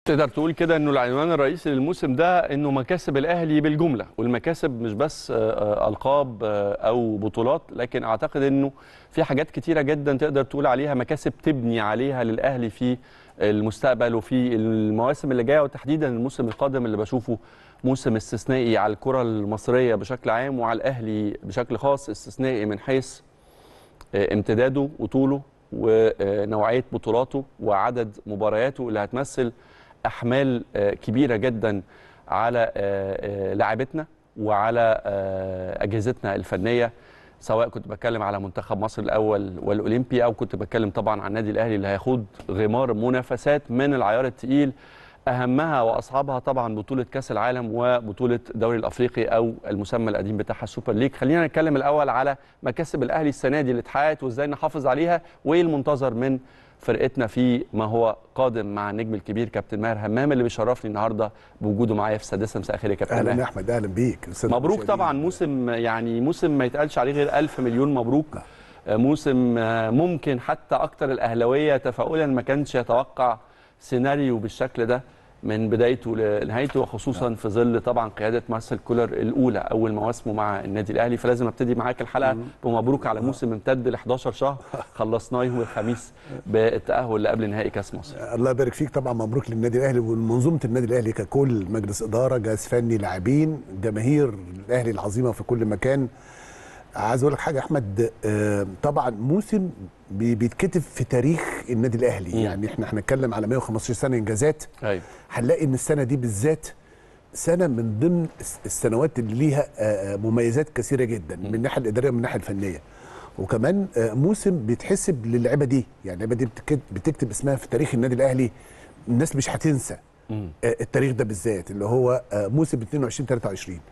تقدر تقول كده انه العنوان الرئيسي للموسم ده انه مكاسب الاهلي بالجمله والمكاسب مش بس آه، آه، القاب آه، او بطولات لكن اعتقد انه في حاجات كتيره جدا تقدر تقول عليها مكاسب تبني عليها للاهلي في المستقبل وفي المواسم اللي جايه وتحديدا الموسم القادم اللي بشوفه موسم استثنائي على الكره المصريه بشكل عام وعلى الاهلي بشكل خاص استثنائي من حيث آه، امتداده وطوله ونوعيه بطولاته وعدد مبارياته اللي هتمثل احمال آه، كبيره جدا على آه، آه، لاعبتنا وعلى آه، اجهزتنا الفنيه سواء كنت بتكلم على منتخب مصر الاول والاولمبي او كنت بتكلم طبعا عن النادي الاهلي اللي هيخوض غمار منافسات من العيار الثقيل اهمها واصعبها طبعا بطوله كاس العالم وبطوله الدوري الافريقي او المسمى القديم بتاعها السوبر ليج خلينا نتكلم الاول على مكاسب الاهلي السنه دي اللي اتحققت وازاي نحافظ عليها وايه المنتظر من فرقتنا في ما هو قادم مع النجم الكبير كابتن ماهر همام اللي بيشرفني النهارده بوجوده معايا في السادسه مساء الخير يا كابتن اهلا ماهر يا احمد اهلا بيك السادة مبروك المشاهدين. طبعا موسم يعني موسم ما يتقالش عليه غير ألف مليون مبروك لا. آه، موسم آه، ممكن حتى أكتر الأهلاوية تفاؤلا ما كانش يتوقع سيناريو بالشكل ده من بدايته لنهايته وخصوصا في ظل طبعا قياده مارسيل كولر الاولى اول مواسمه مع النادي الاهلي فلازم ابتدي معاك الحلقه بمبروك على موسم امتد ل 11 شهر خلصناه يوم الخميس بالتاهل لقبل نهائي كاس مصر الله يبارك فيك طبعا مبروك للنادي الاهلي ومنظومه النادي الاهلي ككل مجلس اداره جهاز فني لاعبين جماهير الاهلي العظيمه في كل مكان عايز اقول لك حاجه يا احمد آه، طبعا موسم بي- بيتكتب في تاريخ النادي الاهلي مم. يعني احنا هنتكلم على 115 سنه انجازات ايوه هنلاقي ان السنه دي بالذات سنه من ضمن الس- السنوات اللي ليها آه، آه، مميزات كثيره جدا من الناحيه الاداريه ومن الناحيه الفنيه وكمان آه، موسم بيتحسب للعيبه دي يعني اللعيبه دي بتكتب, بتكتب اسمها في تاريخ النادي الاهلي الناس مش هتنسى مم. آه، التاريخ ده بالذات اللي هو آه، موسم 22 23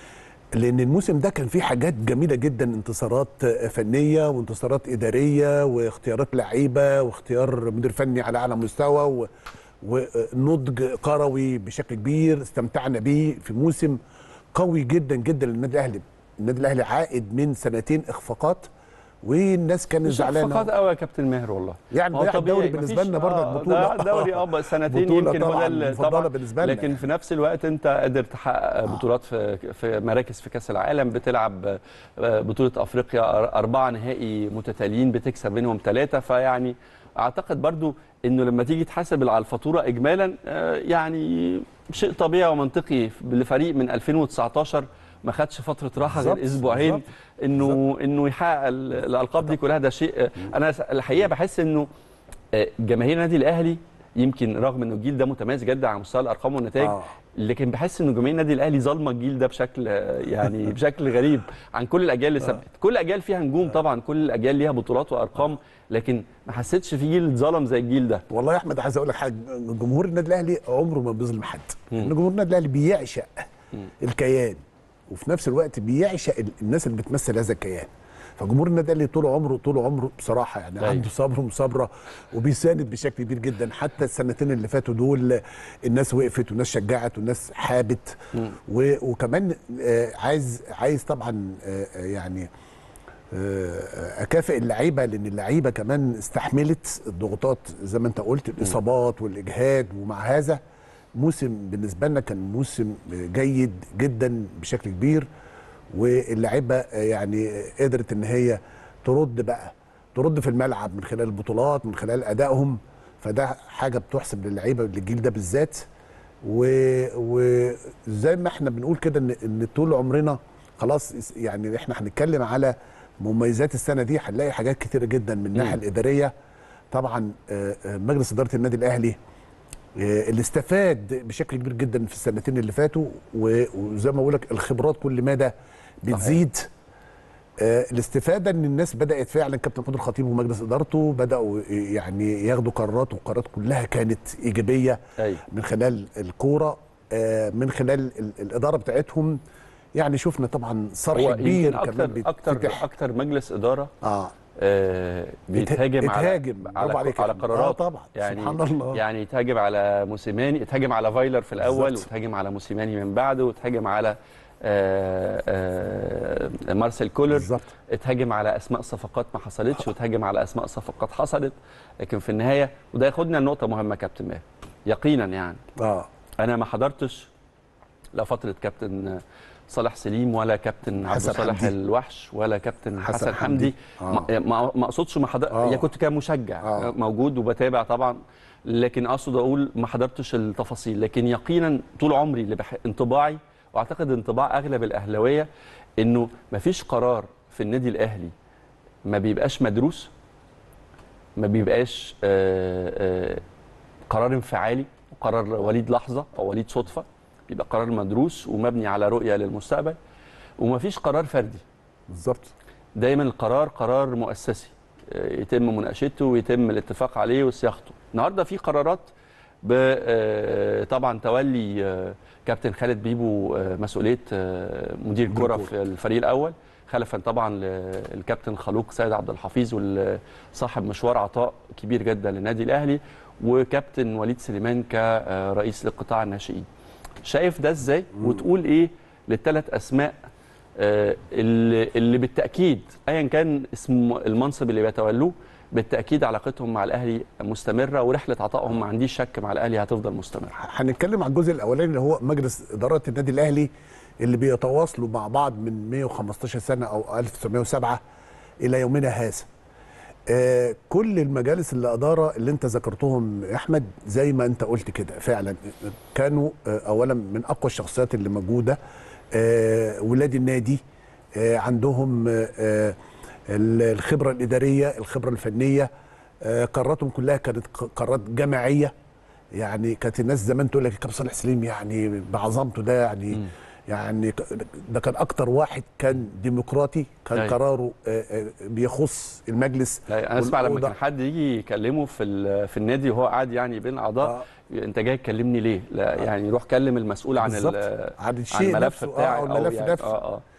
لان الموسم ده كان فيه حاجات جميله جدا انتصارات آه، فنيه وانتصارات اداريه واختيارات لعيبه واختيار مدير فني على اعلى مستوى و... ونضج كروي بشكل كبير استمتعنا بيه في موسم قوي جدا جدا للنادي الاهلي النادي الاهلي عائد من سنتين اخفاقات والناس كانت مش زعلانه فقط قوي يا كابتن ماهر والله يعني ما هو ضياع الدوري طبيعي، بالنسبة مفيش- لنا برضك آه، بطولة. ده دوري اه بقى سنتين بطولة يمكن هو طبعاً ده ال- مفضلة طبعا بالنسبة لنا لكن يعني. في نفس الوقت انت قادر تحقق بطولات في في مراكز في كاس العالم بتلعب آه، بطوله افريقيا أر- اربعه نهائي متتاليين بتكسب منهم ثلاثه فيعني اعتقد برضو انه لما تيجي تحاسب على الفاتوره اجمالا آه، يعني شيء طبيعي ومنطقي لفريق من 2019 ما خدش فتره راحه غير بالظبط، اسبوعين بالظبط. انه انه يحقق ال- الالقاب دي كلها ده شيء انا الحقيقه بحس انه آه، جماهير النادي الاهلي يمكن رغم انه الجيل ده متميز جدا على مستوى الارقام والنتائج آه. لكن بحس انه جماهير النادي الاهلي ظالمه الجيل ده بشكل آه، يعني بشكل غريب عن كل الاجيال اللي سبقت كل الاجيال فيها نجوم طبعا كل الاجيال ليها بطولات وارقام لكن ما حسيتش في جيل اتظلم زي الجيل ده والله يا احمد عايز اقول لك حاجه جمهور النادي الاهلي عمره ما بيظلم حد ان جمهور النادي الاهلي بيعشق الكيان وفي نفس الوقت بيعشق ال- الناس اللي بتمثل هذا الكيان فجمهور النادي الاهلي طول عمره طول عمره بصراحه يعني أيوة. عنده صبر ومصابره وبيساند بشكل كبير جدا حتى السنتين اللي فاتوا دول الناس وقفت والناس شجعت والناس حابت و- وكمان آه، عايز عايز طبعا آه، آه، يعني آه، اكافئ اللعيبه لان اللعيبه كمان استحملت الضغوطات زي ما انت قلت الاصابات والاجهاد ومع هذا موسم بالنسبه لنا كان موسم جيد جدا بشكل كبير واللعيبه يعني قدرت ان هي ترد بقى ترد في الملعب من خلال البطولات من خلال ادائهم فده حاجه بتحسب للعيبه للجيل ده بالذات و- وزي ما احنا بنقول كده ان ان طول عمرنا خلاص يعني احنا هنتكلم على مميزات السنه دي هنلاقي حاجات كتيره جدا من الناحيه الاداريه طبعا آه، آه، مجلس اداره النادي الاهلي آه، اللي استفاد بشكل كبير جدا في السنتين اللي فاتوا و- وزي ما بقول لك الخبرات كل مدى بتزيد آه، الاستفاده ان الناس بدات فعلا كابتن محمود الخطيب ومجلس ادارته بداوا يعني ياخدوا قرارات والقرارات كلها كانت ايجابيه أيوة. من خلال الكوره آه، من خلال ال- الاداره بتاعتهم يعني شفنا طبعا صرح هو كبير يمكن كمان اكتر اكتر بيتفتح. اكتر مجلس اداره اه آه، بيتهاجم على اتهاجم. على, برافو عليك على يا أحمد. قرارات آه طبعا. يعني سبحان الله. يعني يتهاجم على موسيماني اتهاجم على فايلر في الاول بالظبط. وتهاجم على موسيماني من بعده وتهاجم على آه، آه، مارسيل كولر بالظبط. اتهاجم على اسماء صفقات ما حصلتش وتهاجم على اسماء صفقات حصلت لكن في النهايه وده ياخدنا لنقطه مهمه يا كابتن ماهر يقينا يعني اه انا ما حضرتش لا فتره كابتن صالح سليم ولا كابتن عبد حسن الصالح حمدي. الوحش ولا كابتن حسن حسن, حمدي. حمدي آه. ما- ما ما اقصدش ما حضر آه. يا كنت كمشجع آه. موجود وبتابع طبعا لكن اقصد اقول ما حضرتش التفاصيل لكن يقينا طول عمري اللي بح... انطباعي واعتقد انطباع اغلب الاهلاويه انه ما فيش قرار في النادي الاهلي ما بيبقاش مدروس ما بيبقاش آه، آه، قرار انفعالي وقرار وليد لحظه او وليد صدفه بيبقى قرار مدروس ومبني على رؤيه للمستقبل ومفيش قرار فردي بالظبط دايما القرار قرار مؤسسي آه، يتم مناقشته ويتم الاتفاق عليه وصياغته النهارده في قرارات ب آه، طبعا تولي آه، كابتن خالد بيبو آه، مسؤوليه آه، مدير الكره الكرة. في الفريق الاول خلفا طبعا للكابتن خلوق سيد عبد الحفيظ وصاحب مشوار عطاء كبير جدا للنادي الاهلي وكابتن وليد سليمان كرئيس لقطاع الناشئين شايف ده ازاي وتقول ايه للثلاث اسماء آه، اللي اللي بالتاكيد ايا كان اسم المنصب اللي بيتولوه بالتاكيد علاقتهم مع الاهلي مستمره ورحله عطائهم ما عنديش شك مع الاهلي هتفضل مستمره هنتكلم عن الجزء الاولاني اللي هو مجلس اداره النادي الاهلي اللي بيتواصلوا مع بعض من 115 سنه او 1907 الى يومنا هذا. آه كل المجالس اللي اداره اللي انت ذكرتهم يا احمد زي ما انت قلت كده فعلا كانوا آه اولا من اقوى الشخصيات اللي موجوده آه ولاد النادي آه عندهم آه آه الخبره الاداريه الخبره الفنيه آه قراراتهم كلها كانت ق- قرارات جماعيه يعني كانت الناس زمان تقول لك الكابتن صالح سليم يعني بعظمته ده يعني مم. يعني ك- ده كان اكتر واحد كان ديمقراطي كان أيوة. قراره آه، آه، بيخص المجلس لا انا اسمع لما والأوضة- كان حد يجي يكلمه في ال- في النادي وهو قاعد يعني بين اعضاء آه. انت جاي تكلمني ليه لا يعني روح كلم المسؤول عن بالظبط. ال- عن عن الشيء الملف نفسه بتاعي اه أو الملف يعني نفسه اه اه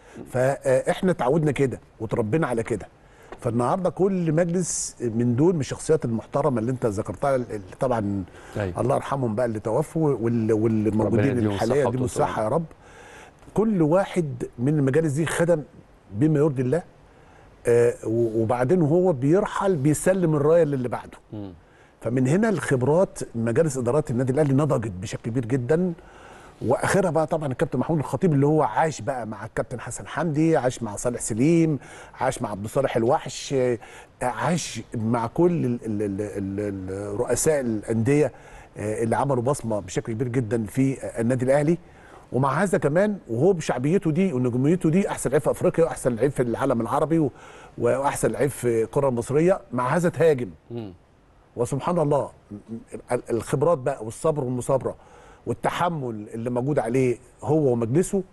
فاحنا اتعودنا كده وتربينا على كده فالنهارده كل مجلس من دول من الشخصيات المحترمه اللي انت ذكرتها اللي طبعا أيوة. الله يرحمهم بقى اللي توفوا وال- واللي موجودين يديهم الحاليه الصحة دي والطول. الصحه يا رب كل واحد من المجالس دي خدم بما يرضي الله آه و- وبعدين هو بيرحل بيسلم الرايه للي بعده مم. فمن هنا الخبرات مجالس ادارات النادي الاهلي نضجت بشكل كبير جدا واخرها بقى طبعا الكابتن محمود الخطيب اللي هو عاش بقى مع الكابتن حسن حمدي عاش مع صالح سليم عاش مع عبد الصالح الوحش آه، عاش مع كل ال- ال- ال- ال- ال- رؤساء الانديه آه، اللي عملوا بصمه بشكل كبير جدا في آه، النادي الاهلي ومع هذا كمان وهو بشعبيته دي ونجوميته دي احسن لعيب في افريقيا واحسن لعيب في العالم العربي و- واحسن لعيب في الكره المصريه مع هذا تهاجم مم. وسبحان الله ال- الخبرات بقى والصبر والمصابره والتحمل اللي موجود عليه هو ومجلسه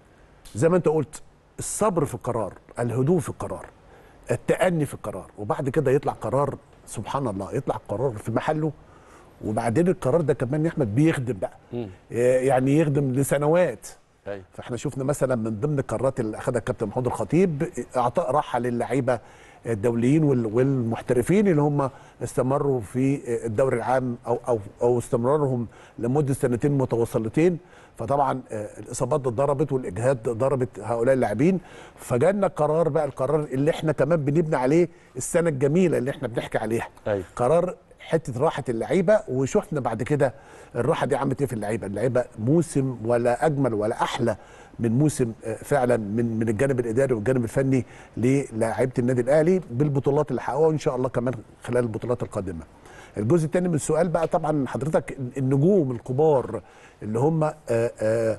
زي ما انت قلت الصبر في القرار الهدوء في القرار التأني في القرار وبعد كده يطلع قرار سبحان الله يطلع قرار في محله وبعدين القرار ده كمان يا احمد بيخدم بقى مم. يعني يخدم لسنوات أيوة. فاحنا شفنا مثلا من ضمن القرارات اللي اخذها الكابتن محمود الخطيب اعطاء راحه للعيبه الدوليين وال- والمحترفين اللي هم استمروا في الدوري العام او او او استمرارهم لمده سنتين متواصلتين فطبعا آه، الاصابات ضربت والاجهاد ضربت هؤلاء اللاعبين فجالنا قرار بقى القرار اللي احنا كمان بنبني عليه السنه الجميله اللي احنا بنحكي عليها أيوة. قرار حته راحه اللعيبه وشفنا بعد كده الراحه دي عملت ايه في اللعيبه اللعيبه موسم ولا اجمل ولا احلى من موسم آه، فعلا من من الجانب الاداري والجانب الفني للاعيبه النادي الاهلي بالبطولات اللي حققوها وان شاء الله كمان خلال البطولات القادمه الجزء الثاني من السؤال بقى طبعا حضرتك النجوم الكبار اللي هم آه، آه،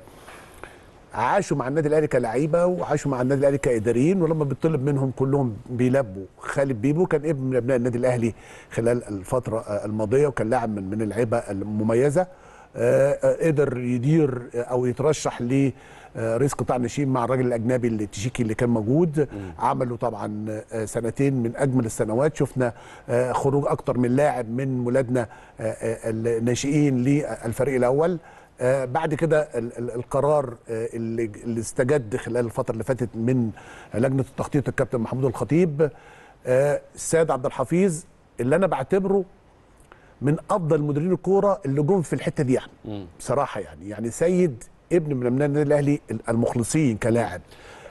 عاشوا مع النادي الاهلي كلعيبه وعاشوا مع النادي الاهلي كاداريين ولما بيطلب منهم كلهم بيلبوا خالد بيبو كان ابن من ابناء النادي الاهلي خلال الفتره آه، الماضيه وكان لاعب من من اللعيبه المميزه آه، آه، قدر يدير آه، او يترشح ل آه، رئيس قطاع الناشئين مع الراجل الاجنبي اللي تشيكي اللي كان موجود عملوا طبعا آه، سنتين من اجمل السنوات شفنا آه، خروج اكتر من لاعب من ولادنا آه، آه، الناشئين للفريق الاول آه، بعد كده ال- ال- القرار آه، اللي اللي استجد خلال الفتره اللي فاتت من لجنه التخطيط الكابتن محمود الخطيب آه، السيد عبد الحفيظ اللي انا بعتبره من افضل مديرين الكوره اللي جم في الحته دي يعني مم. بصراحه يعني يعني سيد ابن من ابناء النادي الاهلي المخلصين كلاعب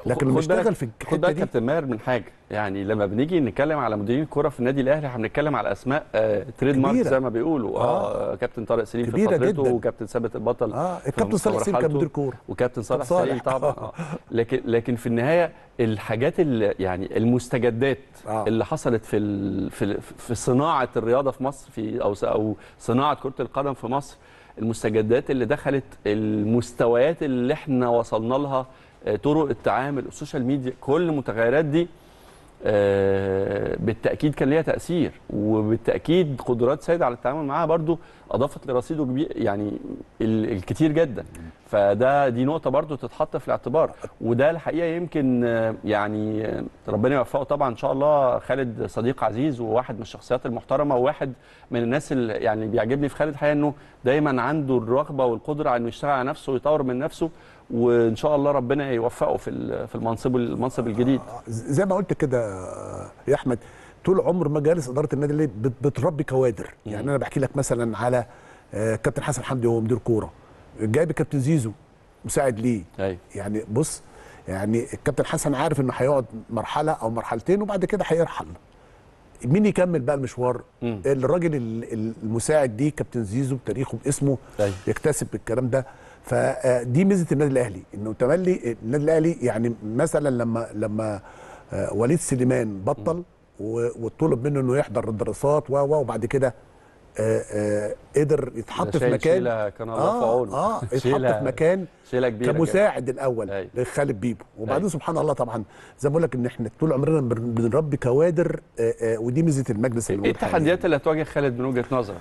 لكن لما خد بالك- اشتغل في خد الحته بالك دي كابتن ماهر من حاجه يعني لما بنيجي نتكلم على مديرين الكوره في النادي الاهلي احنا بنتكلم على اسماء آه تريد مارك كبيرة. زي ما بيقولوا اه, آه. كابتن طارق سليم في كبيرة فترته جداً. وكابتن ثابت البطل اه في الكابتن صالح سيف كان مرحلته. مدير كوره وكابتن صالح صالح. سليم طبعا آه. لكن لكن في النهايه الحاجات اللي يعني المستجدات آه. اللي حصلت في ال- في في صناعه الرياضه في مصر في او او صناعه كره القدم في مصر المستجدات اللي دخلت المستويات اللي احنا وصلنا لها آه، طرق التعامل السوشيال ميديا كل المتغيرات دي آه، بالتاكيد كان ليها تاثير وبالتاكيد قدرات سيد على التعامل معاها برضو اضافت لرصيده كبير يعني ال- الكتير جدا فده دي نقطه برضو تتحط في الاعتبار وده الحقيقه يمكن آه، يعني آه، ربنا يوفقه طبعا ان شاء الله خالد صديق عزيز وواحد من الشخصيات المحترمه وواحد من الناس اللي يعني بيعجبني في خالد الحقيقه انه دايما عنده الرغبه والقدره على انه يشتغل على نفسه ويطور من نفسه وان شاء الله ربنا يوفقه في ال- في المنصب المنصب الجديد زي ما قلت كده آه، يا احمد طول عمر مجالس اداره النادي الاهلي بت- بتربي كوادر يعني انا بحكي لك مثلا على آه، كابتن حسن حمدي وهو مدير كوره جايب كابتن زيزو مساعد ليه ايوه يعني بص يعني الكابتن حسن عارف انه هيقعد مرحله او مرحلتين وبعد كده هيرحل مين يكمل بقى المشوار مم. الراجل ال- ال- المساعد دي كابتن زيزو بتاريخه باسمه أيوة. يكتسب الكلام ده فدي ميزه النادي الاهلي انه تملي النادي الاهلي يعني مثلا لما لما آه، وليد سليمان بطل و- وطلب منه انه يحضر الدراسات و و وبعد كده آه، آه، قدر يتحط في شايل مكان شيلة كان الله في عونه اه اه يتحط شيلة- في مكان شيله كبيره كمساعد الاول أيوة. لخالد بيبو وبعدين أيوة. سبحان الله طبعا زي ما بقول لك ان احنا طول عمرنا بن- بنربي كوادر آه، آه، ودي ميزه المجلس ايه الموجود حالياً. التحديات اللي هتواجه خالد من وجهه نظرك؟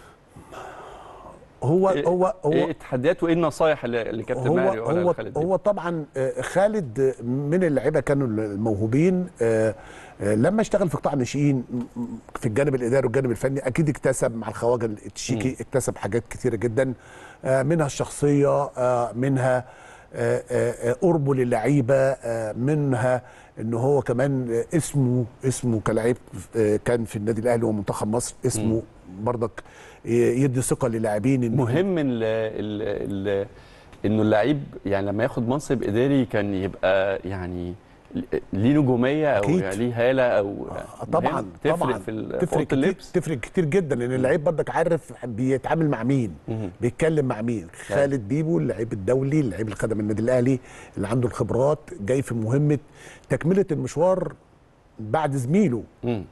هو إيه- هو هو ايه التحديات وايه النصايح اللي اللي كابتن هو ماهر يقولها هو لخالد دي؟ هو طبعا آه، خالد آه، من اللعيبه كانوا الموهوبين آه، آه، لما اشتغل في قطاع الناشئين م- م- في الجانب الاداري والجانب الفني اكيد اكتسب مع الخواجه التشيكي اكتسب حاجات كتيره جدا آه، منها الشخصيه آه، منها آه، آه، آه، قربه للعيبه آه، منها ان هو كمان آه، اسمه اسمه كلاعب آه، كان في النادي الاهلي ومنتخب مصر اسمه برضك ي- يدي ثقه للاعبين إن- مهم ال ال ال انه اللعيب يعني لما ياخد منصب اداري كان يبقى يعني ليه نجوميه او أكيد. يعني ليه هاله او آه، طبعا مهم تفرق طبعا في ال- في تفرق اوضه كتير اللبس تفرق كتير جدا لان اللعيب برضك عارف بيتعامل مع مين مهم. بيتكلم مع مين خالد بيبو اللعيب الدولي اللعيب اللي خدم النادي الاهلي اللي عنده الخبرات جاي في مهمه تكمله المشوار بعد زميله مم.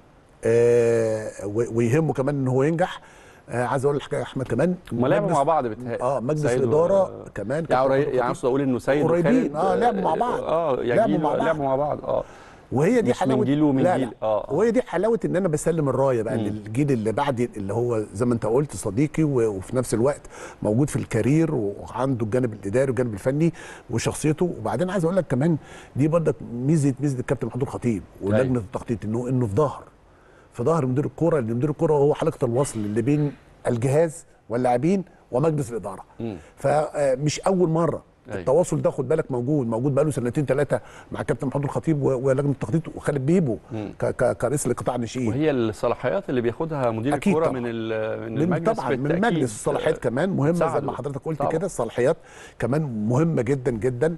آه و- ويهمه كمان ان هو ينجح آه عايز اقول لك يا احمد كمان هما لعبوا مجلس- مع بعض بتهيألي اه مجلس سيد و- الاداره كمان يعني كابتن قريب محمود يعني خطيب. اقصد اقول انه سيد قريبين، وخالد آه، لعبوا مع بعض. اه يا لعبوا جيل مع بعض. لعبوا مع بعض اه وهي دي مش من حلاوه جيل ومن لا جيل. لا. آه. وهي دي حلاوه ان انا بسلم الرايه بقى للجيل اللي بعدي اللي هو زي ما انت قلت صديقي و- وفي نفس الوقت موجود في الكارير وعنده الجانب الاداري والجانب الفني وشخصيته وبعدين عايز اقول لك كمان دي برضك ميزه ميزه الكابتن محمود الخطيب ولجنه أيوة. التخطيط انه انه في ظهر في ظهر مدير الكوره لان مدير الكوره هو حلقه الوصل اللي بين الجهاز واللاعبين ومجلس الاداره مم. فمش اول مره أيوة. التواصل ده خد بالك موجود موجود بقاله سنتين ثلاثه مع كابتن محمود الخطيب و- ولجنه التخطيط وخالد بيبو مم. ك- ك- كرئيس لقطاع الناشئين وهي الصلاحيات اللي بياخدها مدير أكيد الكوره طبعاً. من ال- من من المجلس طبعا من بالتأكيد. مجلس الصلاحيات كمان مهمه زي تساعده. ما حضرتك قلت طبعاً. كده الصلاحيات كمان مهمه جدا جدا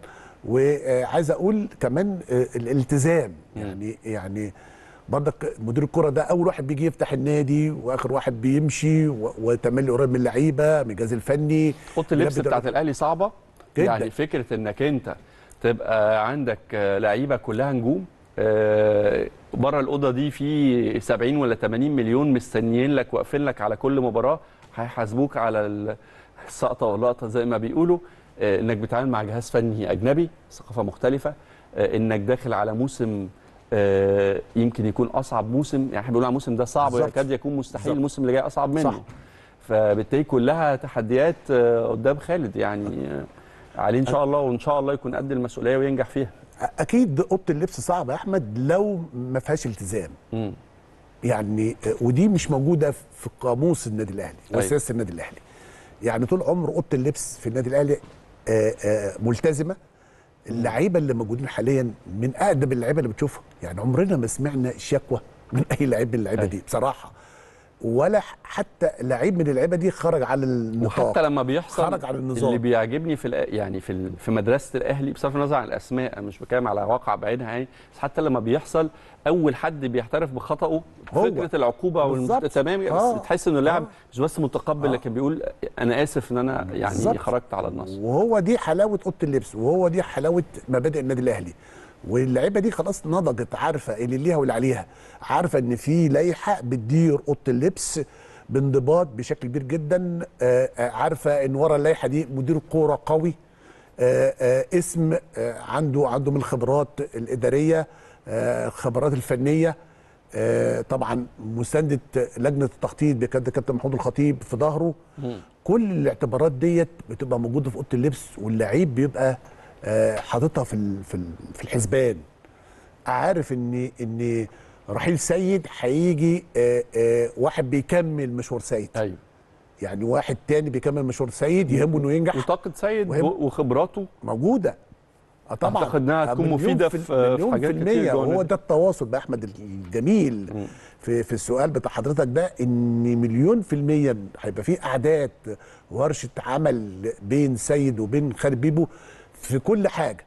وعايز اقول كمان آه، الالتزام يعني يعني برضك مدير الكره ده اول واحد بيجي يفتح النادي واخر واحد بيمشي و- وتملي قريب من اللعيبه من الجهاز الفني اوضه اللبس يلبي بتاعت الاهلي صعبه جداً. يعني فكره انك انت تبقى عندك آه، لعيبه كلها نجوم آه، بره الاوضه دي في 70 ولا 80 مليون مستنيين لك واقفين لك على كل مباراه هيحاسبوك على ال- السقطه واللقطه زي ما بيقولوا آه، انك بتتعامل مع جهاز فني اجنبي ثقافه مختلفه آه، انك داخل على موسم آه، يمكن يكون اصعب موسم يعني احنا بنقول على الموسم ده صعب بالظبط. ويكاد يكون مستحيل بالظبط. الموسم اللي جاي اصعب منه صح. فبالتالي كلها تحديات آه، قدام خالد يعني آه، عليه ان شاء الله وان شاء الله يكون قد المسؤوليه وينجح فيها اكيد اوضه اللبس صعبه يا احمد لو ما فيهاش التزام مم. يعني آه، ودي مش موجوده في قاموس النادي الاهلي أيوة. وسياسه النادي الاهلي يعني طول عمر اوضه اللبس في النادي الاهلي آه، آه، ملتزمه اللعيبه اللي موجودين حاليا من اقدم اللعيبه اللي بتشوفها يعني عمرنا ما سمعنا شكوى من اي لعيب من اللعيبه أيوة. دي بصراحه ولا حتى لعيب من اللعيبه دي خرج على النطاق وحتى لما بيحصل خرج على النظام. اللي بيعجبني في الأ- يعني في ال- في مدرسه الاهلي بصرف النظر عن الاسماء أنا مش بتكلم على واقع بعينها يعني بس حتى لما بيحصل اول حد بيعترف بخطأه هو. فكره العقوبه بالظبط. والمت... تمام آه. بس تحس انه اللاعب آه. مش بس متقبل آه. لكن بيقول انا اسف ان انا يعني بالظبط. خرجت على النص وهو دي حلاوه اوضه اللبس وهو دي حلاوه مبادئ النادي الاهلي واللعيبه دي خلاص نضجت عارفه اللي ليها واللي عليها عارفه ان في لائحه بتدير اوضه اللبس بانضباط بشكل كبير جدا آه، آه، عارفه ان ورا اللائحه دي مدير كوره قوي آه، آه، اسم آه، عنده عنده من الخبرات الاداريه آه، الخبرات الفنيه آه، طبعا مسانده لجنه التخطيط بكابتن كابتن محمود الخطيب في ظهره كل الاعتبارات ديت بتبقى موجوده في اوضه اللبس واللعيب بيبقى آه، حاططها في ال- في ال- في الحسبان عارف ان ان رحيل سيد هيجي آه، آه، واحد بيكمل مشوار سيد ايوه يعني واحد تاني بيكمل مشوار سيد يهمه انه ينجح وطاقه سيد وهم- وخبراته موجوده اه طبعا أعتقد إنها هتكون مليون مفيدة في- في- في مليون حاجات في كتير المية جوه وهو النادي. ده التواصل بقى احمد الجميل في في السؤال بتاع حضرتك ده ان مليون في المية هيبقى في قعدات ورشة عمل بين سيد وبين خالد بيبو في كل حاجة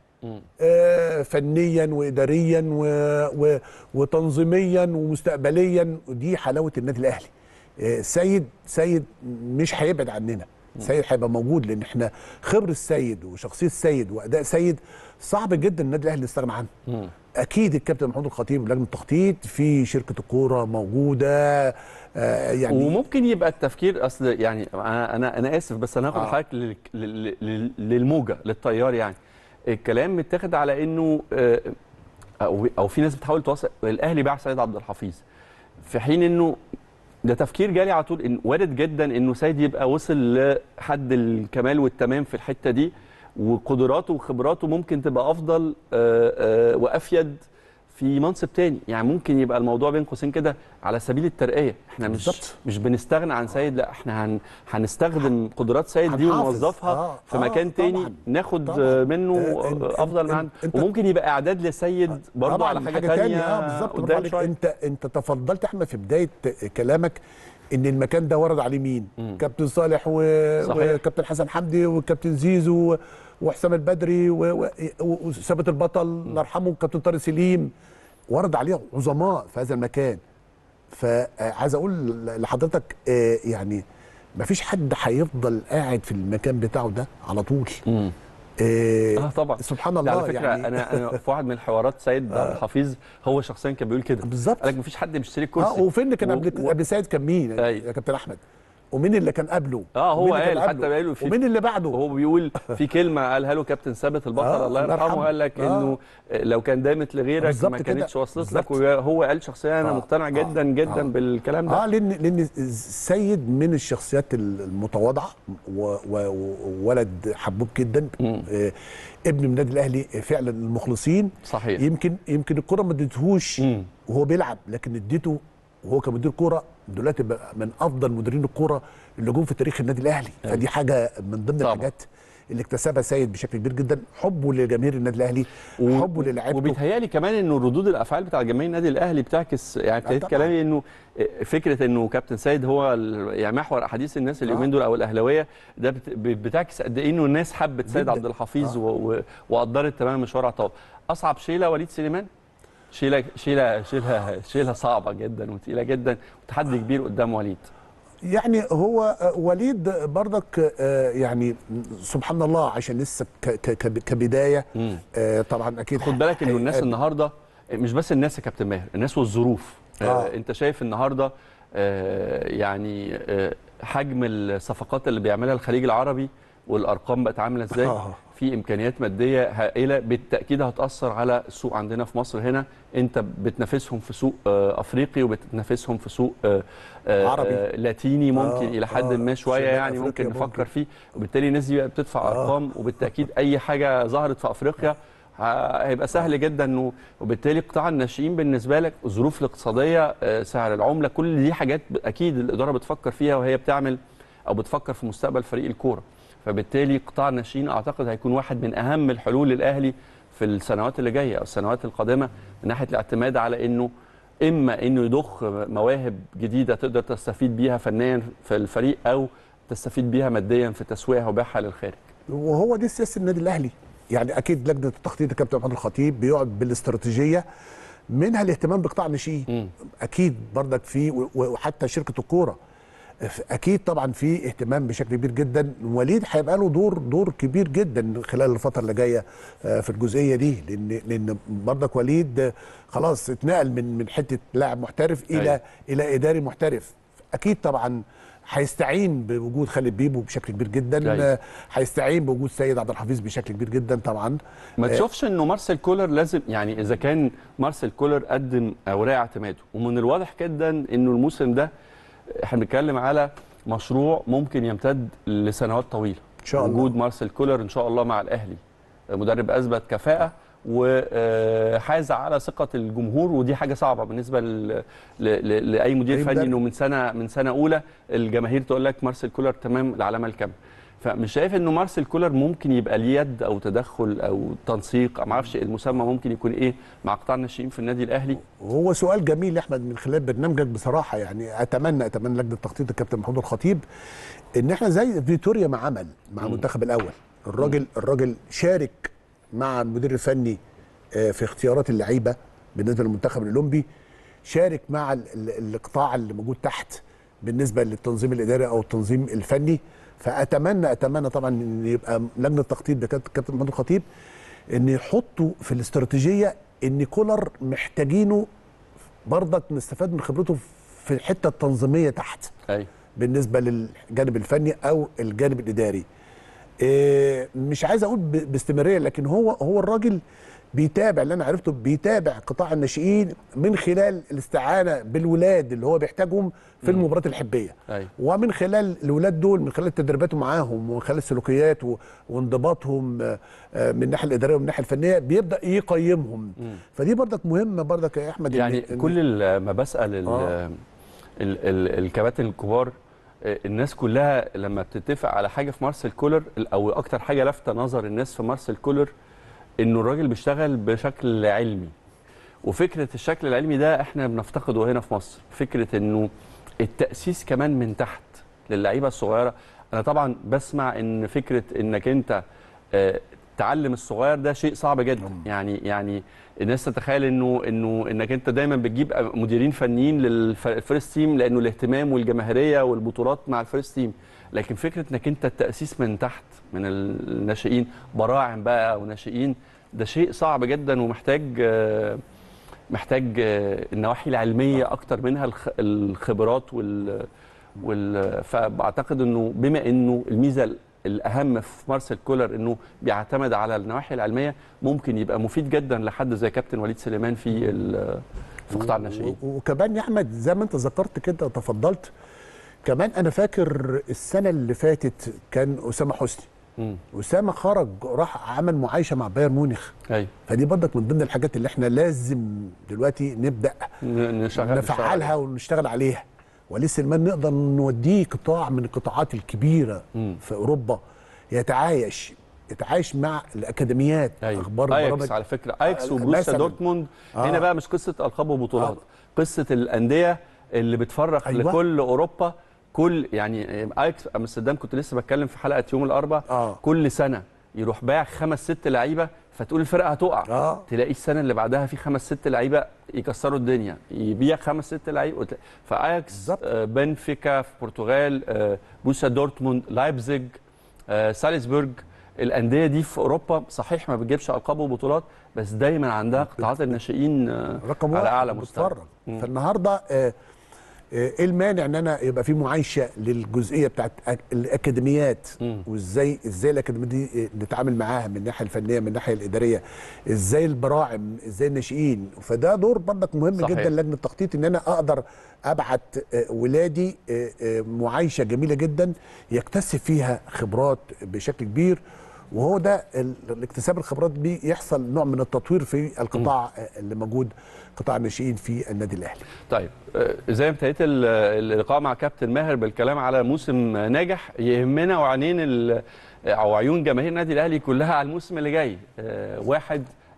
آه فنيا واداريا و و وتنظيميا ومستقبليا ودي حلاوه النادي الاهلي آه سيد سيد مش هيبعد عننا سيد هيبقى موجود لان احنا خبر السيد وشخصيه السيد واداء سيد صعب جدا النادي الاهلي يستغنى عنه اكيد الكابتن محمود الخطيب ولجنه التخطيط في شركه الكوره موجوده آه يعني وممكن يبقى التفكير اصل يعني انا انا, أنا اسف بس انا هاخد آه. حضرتك لل- لل- لل- للموجه للتيار يعني الكلام متاخد على انه آه، او او في ناس بتحاول توصل الاهلي باع سيد عبد الحفيظ في حين انه ده تفكير جالي على طول ان وارد جدا انه سيد يبقى وصل لحد الكمال والتمام في الحته دي وقدراته وخبراته ممكن تبقى افضل آه، آه، وافيد في منصب تاني يعني ممكن يبقى الموضوع بين قوسين كده على سبيل الترقيه احنا مش بالظبط. مش بنستغنى عن سيد لا احنا هن هنستخدم قدرات سيد دي هنحافظ. ونوظفها آه، في آه، مكان تاني طبعاً. ناخد طبعاً. منه آه، أنت- افضل أنت- ما عنده أنت- وممكن يبقى اعداد لسيد برضه طبعاً على حاجه, تانية اه بالظبط برافو قدام عليك. شويه انت انت تفضلت احمد في بدايه كلامك ان المكان ده ورد عليه مين؟ كابتن صالح و... صحيح. وكابتن حسن حمدي وكابتن زيزو و... وحسام البدري و- و- و- وثابت البطل الله يرحمه كابتن طارق سليم ورد عليه عظماء في هذا المكان فعايز اقول لحضرتك آه، يعني ما فيش حد هيفضل قاعد في المكان بتاعه ده على طول مم. آه اه طبعا سبحان ده الله على فكره يعني انا انا في واحد من الحوارات سيد عبد الحفيظ هو شخصيا كان بيقول كده بالظبط. قال لك مفيش حد بيشتري اه كرسي وفين كان و- قبل و- قبل سيد كان مين أيوة. يا كابتن احمد ومين اللي كان قبله اه هو ومين اللي كان قال قبله؟ حتى قالوا في ومين اللي بعده وهو بيقول في كلمه قالها له كابتن ثابت البطل آه، الله الله يرحمه يرحمه. قال لك آه. انه لو كان دامت لغيرك بالظبط ما كده. كانتش وصلت لك بالظبط. وهو قال شخصيا انا آه. مقتنع جدا آه. جدا آه. بالكلام ده اه لان لان السيد من الشخصيات المتواضعه و- و- وولد حبوب جدا مم. آه ابن من النادي الاهلي فعلا المخلصين صحيح يمكن يمكن الكره ما اديتهوش مم. وهو بيلعب لكن اديته وهو كمدير كوره دلوقتي بقى من افضل مديرين الكوره اللي جم في تاريخ النادي الاهلي أيوة. فدي حاجه من ضمن طبعا. الحاجات اللي اكتسبها سيد بشكل كبير جدا حبه لجماهير النادي الاهلي و- حبه للاعيبته وبيتهيألي كمان انه ردود الافعال بتاع جماهير النادي الاهلي بتعكس يعني ابتديت طبعاً. كلامي انه فكره انه كابتن سيد هو ال- يعني محور احاديث الناس اليومين آه. دول او الاهلاويه ده بت- بتعكس قد ايه انه الناس حبت سيد جداً. عبد الحفيظ آه. و- و- وقدرت تمام مشوار عطاء اصعب شيله وليد سليمان شيله شيله شيله شيله صعبه جدا وتقيله جدا وتحدي كبير قدام وليد يعني هو آه، وليد برضك آه، يعني سبحان الله عشان لسه ك- ك- كب- كبدايه مم. آه، طبعا اكيد خد بالك انه الناس هيقابل- النهارده مش بس الناس يا كابتن ماهر الناس والظروف آه. آه. انت شايف النهارده آه يعني آه حجم الصفقات اللي بيعملها الخليج العربي والارقام بقت عامله ازاي آه. في امكانيات ماديه هائله بالتاكيد هتاثر على السوق عندنا في مصر هنا انت بتنافسهم في سوق آه افريقي وبتنافسهم في سوق آه آه عربي. آه لاتيني ممكن آه، الى حد آه، ما شويه شمال يعني ممكن أفريقيا نفكر ممكن. فيه وبالتالي الناس دي بقى بتدفع آه. ارقام وبالتاكيد اي حاجه ظهرت في افريقيا ه- هيبقى سهل جدا انه وبالتالي قطاع الناشئين بالنسبه لك الظروف الاقتصاديه آه، سعر العمله كل دي حاجات ب- اكيد الاداره بتفكر فيها وهي بتعمل او بتفكر في مستقبل فريق الكوره فبالتالي قطاع الناشئين اعتقد هيكون واحد من اهم الحلول للاهلي في السنوات اللي جايه او السنوات القادمه من ناحيه الاعتماد على انه اما انه يضخ مواهب جديده تقدر تستفيد بيها فنيا في الفريق او تستفيد بيها ماديا في تسويقها وبيعها للخارج وهو دي سياسه النادي الاهلي يعني اكيد لجنه التخطيط الكابتن محمود الخطيب بيقعد بالاستراتيجيه منها الاهتمام بقطاع الناشئين اكيد برضك في و- وحتى شركه الكوره اكيد طبعا في اهتمام بشكل كبير جدا وليد هيبقى له دور دور كبير جدا خلال الفتره اللي جايه آه، في الجزئيه دي لان لان برضك وليد آه، خلاص اتنقل من من حته لاعب محترف الى أيوة. الى اداري محترف اكيد طبعا هيستعين بوجود خالد بيبو بشكل كبير جدا أيوة. آه، هيستعين بوجود سيد عبد الحفيظ بشكل كبير جدا طبعا ما تشوفش انه مارسيل كولر لازم يعني اذا كان مارسيل كولر قدم اوراق اعتماده ومن الواضح جدا انه الموسم ده احنا بنتكلم على مشروع ممكن يمتد لسنوات طويله إن شاء الله. وجود مارسيل كولر ان شاء الله مع الاهلي مدرب اثبت كفاءه وحاز على ثقه الجمهور ودي حاجه صعبه بالنسبه ل... ل... ل... لاي مدير أي فني مدرب. انه من سنه من سنه اولى الجماهير تقول لك مارسيل كولر تمام العلامه الكامله فمش شايف انه مارسيل كولر ممكن يبقى ليه يد او تدخل او تنسيق ما اعرفش المسمى ممكن يكون ايه مع قطاع الناشئين في النادي الاهلي وهو سؤال جميل يا احمد من خلال برنامجك بصراحه يعني اتمنى اتمنى لجنه التخطيط الكابتن محمود الخطيب ان احنا زي فيتوريا ما عمل مع المنتخب الاول الراجل الراجل شارك مع المدير الفني آه، في اختيارات اللعيبه بالنسبه للمنتخب الاولمبي شارك مع ال- ال- القطاع اللي موجود تحت بالنسبه للتنظيم الاداري او التنظيم الفني فاتمنى اتمنى طبعا ان يبقى لجنه التخطيط ده كابتن محمود الخطيب ان يحطوا في الاستراتيجيه ان كولر محتاجينه برضك نستفاد من خبرته في الحته التنظيميه تحت ايوه بالنسبه للجانب الفني او الجانب الاداري إيه مش عايز اقول ب- باستمراريه لكن هو هو الراجل بيتابع اللي انا عرفته بيتابع قطاع الناشئين من خلال الاستعانه بالولاد اللي هو بيحتاجهم في المباريات الحبيه ايوه ومن خلال الولاد دول من خلال تدريباته معاهم ومن خلال السلوكيات و- وانضباطهم آه، آه، من الناحيه الاداريه ومن الناحيه الفنيه بيبدا يقيمهم فدي برضك مهمه برضك يا احمد إن- يعني إن- كل ال- ما بسال ال آه. ال ال الكباتن الكبار آه، الناس كلها لما بتتفق على حاجه في مارسيل كولر ال- او اكتر حاجه لافته نظر الناس في مارسيل كولر انه الراجل بيشتغل بشكل علمي وفكره الشكل العلمي ده احنا بنفتقده هنا في مصر فكره انه التاسيس كمان من تحت للعيبه الصغيره انا طبعا بسمع ان فكره انك انت آه، تعلم الصغير ده شيء صعب جدا يعني يعني الناس تتخيل انه انه انك انت دايما بتجيب مديرين فنيين للفيرست تيم لانه الاهتمام والجماهيريه والبطولات مع الفيرست تيم لكن فكره انك انت التاسيس من تحت من الناشئين براعم بقى او ناشئين ده شيء صعب جدا ومحتاج آه، محتاج آه، النواحي العلميه اكتر منها الخ- الخبرات وال وال فبعتقد انه بما انه الميزه الاهم في مارسيل كولر انه بيعتمد على النواحي العلميه ممكن يبقى مفيد جدا لحد زي كابتن وليد سليمان في ال- في قطاع الناشئين و- وكمان يا احمد زي ما انت ذكرت كده وتفضلت كمان انا فاكر السنه اللي فاتت كان اسامه حسني مم. اسامه خرج راح عمل معايشه مع بايرن مونيخ ايوه فدي برضك من ضمن الحاجات اللي احنا لازم دلوقتي نبدا ن- نشغل نفعلها ونشتغل عليها وليه سلمان نقدر نوديه قطاع من القطاعات الكبيره مم. في اوروبا يتعايش يتعايش مع الاكاديميات ايوه اخبار اياكس برامج على فكره اياكس آه، وبروسيا مثلاً. دورتموند آه. هنا بقى مش قصه القاب وبطولات آه. قصه الانديه اللي بتفرغ أيوة. لكل اوروبا كل يعني اياكس امستردام كنت لسه بتكلم في حلقه يوم الاربعاء آه. كل سنه يروح باع خمس ست لعيبه فتقول الفرقه هتقع آه. تلاقي السنه اللي بعدها في خمس ست لعيبه يكسروا الدنيا يبيع خمس ست لعيبه وتلاقي- فاياكس بالظبط. آه، بنفيكا في البرتغال آه، بوسا دورتموند لايبزيج آه، سالزبورج الانديه دي في اوروبا صحيح ما بتجيبش القاب وبطولات بس دايما عندها قطاعات الناشئين آه، رقم على واحد اعلى مستوى بتفرج. فالنهارده آه، آه، ايه المانع ان انا يبقى في معايشه للجزئيه بتاعت أك- الاكاديميات مم. وازاي ازاي الاكاديميات دي آه، نتعامل معاها من الناحيه الفنيه من الناحيه الاداريه ازاي البراعم ازاي الناشئين فده دور برضك مهم صحيح. جدا لجنه التخطيط ان انا اقدر ابعت آه، ولادي آه، آه، معايشه جميله جدا يكتسب فيها خبرات بشكل كبير وهو ده ال- الاكتساب الخبرات دي يحصل نوع من التطوير في القطاع آه، اللي موجود قطاع الناشئين في النادي الاهلي طيب آه، زي ما ابتديت ال- اللقاء مع كابتن ماهر بالكلام على موسم ناجح يهمنا وعينين ال- او عيون جماهير النادي الاهلي كلها على الموسم اللي جاي آه، واحد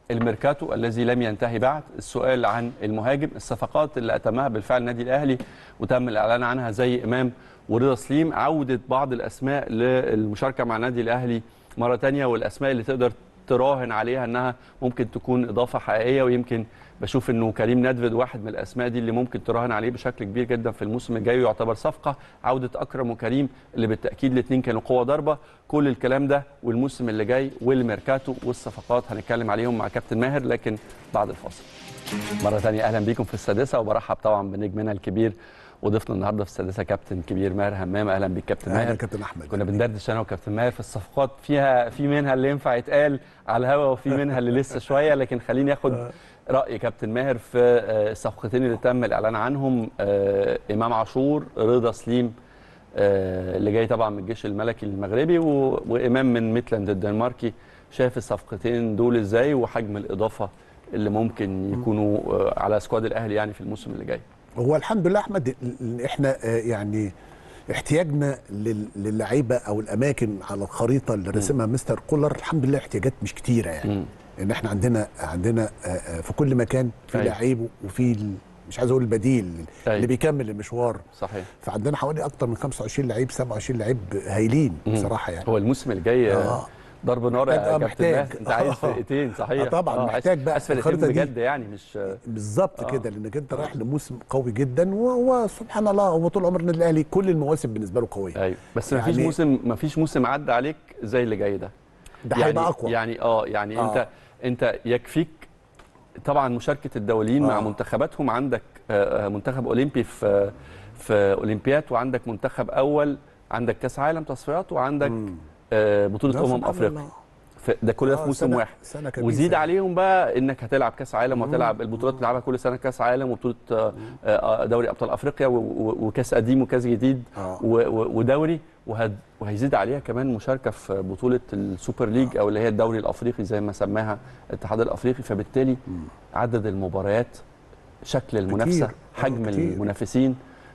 الميركاتو الذي لم ينتهي بعد السؤال عن المهاجم الصفقات اللي اتمها بالفعل النادي الاهلي وتم الاعلان عنها زي امام ورضا سليم عوده بعض الاسماء للمشاركه مع النادي الاهلي مره تانية والاسماء اللي تقدر تراهن عليها انها ممكن تكون اضافه حقيقيه ويمكن بشوف انه كريم ندفد واحد من الاسماء دي اللي ممكن تراهن عليه بشكل كبير جدا في الموسم الجاي ويعتبر صفقه عوده اكرم وكريم اللي بالتاكيد الاثنين كانوا قوه ضربه كل الكلام ده والموسم اللي جاي والميركاتو والصفقات هنتكلم عليهم مع كابتن ماهر لكن بعد الفاصل مره ثانيه اهلا بيكم في السادسه وبرحب طبعا بنجمنا الكبير وضيفنا النهارده في السادسه كابتن كبير ماهر همام اهلا بيك كابتن اهلا ماهر كابتن احمد كنا بندردش انا وكابتن ماهر في الصفقات فيها في منها اللي ينفع يتقال على الهوا وفي منها اللي لسه شويه لكن خليني اخد راي كابتن ماهر في آه، الصفقتين اللي تم الاعلان عنهم آه، امام عاشور رضا سليم آه، اللي جاي طبعا من الجيش الملكي المغربي و- وامام من ميتلاند الدنماركي شايف الصفقتين دول ازاي وحجم الاضافه اللي ممكن يكونوا آه، على سكواد الاهلي يعني في الموسم اللي جاي هو الحمد لله احمد ال- ال- احنا آه، يعني احتياجنا لل- للعيبه او الاماكن على الخريطه اللي رسمها مستر كولر الحمد لله احتياجات مش كتيره يعني مم. ان احنا عندنا عندنا آه، آه، في كل مكان في أيوة. لعيب وفي ال- مش عايز اقول البديل أيوة. اللي بيكمل المشوار صحيح فعندنا حوالي اكتر من 25 لعيب 27 لعيب هايلين مم. بصراحه يعني هو الموسم الجاي آه. آه. ضرب نار محتاج- يا آه، كابتن محتاج. ماهر انت عايز آه. فرقتين صحيح آه، طبعاً، عايز- محتاج بقى عايز فرقتين الخريطة دي. بجد يعني مش بالظبط آه. كده لانك انت رايح لموسم قوي جدا وهو سبحان الله هو طول عمر النادي الاهلي كل المواسم بالنسبه له قويه ايوه بس ما فيش يعني- موسم ما فيش موسم عدى عليك زي اللي جاي ده ده يعني هيبقى اقوى يعني اه يعني آه. انت انت يكفيك طبعا مشاركه الدوليين مع آه. منتخباتهم عندك آه، آه، منتخب اولمبي في في اولمبياد وعندك منتخب اول عندك كاس عالم تصفيات وعندك مم. آه، بطوله لا، امم سبحان افريقيا الله. ف- ده كل ده في آه، موسم سنة- واحد سنه كبيسة وزيد يعني. عليهم بقى انك هتلعب كاس عالم وهتلعب البطولات اللي بتلعبها كل سنه كاس عالم وبطوله آه، آه، دوري ابطال افريقيا و- و- وكاس قديم وكاس جديد آه. و- و- ودوري وهد- وهيزيد عليها كمان مشاركه في بطوله السوبر ليج او اللي هي الدوري الافريقي زي ما سماها الاتحاد الافريقي فبالتالي عدد المباريات شكل المنافسه كتير. آه، حجم كتير. المنافسين